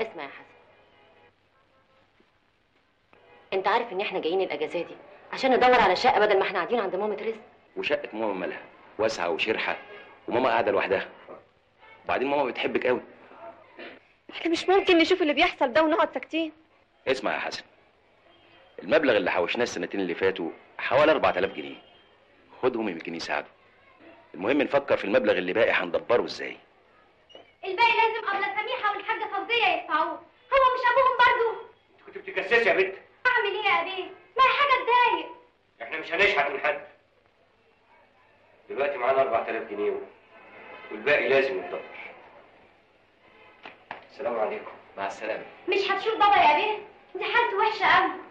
اسمع يا حسن انت عارف ان احنا جايين الاجازه دي عشان ندور على شقه بدل ما احنا قاعدين عند ماما رزق وشقه ماما مالها واسعه وشرحه وماما قاعده لوحدها وبعدين ماما بتحبك قوي احنا مش ممكن نشوف اللي بيحصل ده ونقعد ساكتين اسمع يا حسن المبلغ اللي حوشناه السنتين اللي فاتوا حوالي 4000 جنيه خدهم يمكن يساعدوا المهم نفكر في المبلغ اللي باقي هندبره ازاي الباقي لازم ابله سميحه والحاجه فوزيه يدفعوه هو مش ابوهم برضو كنت بتتجسسي يا بنت اعمل ايه يا ابيه ما هي حاجه تضايق احنا مش هنشحت من حد دلوقتي معانا 4000 جنيه والباقي لازم يتدبر السلام عليكم مع السلامه مش هتشوف بابا يا ابيه دي حالته وحشه قوي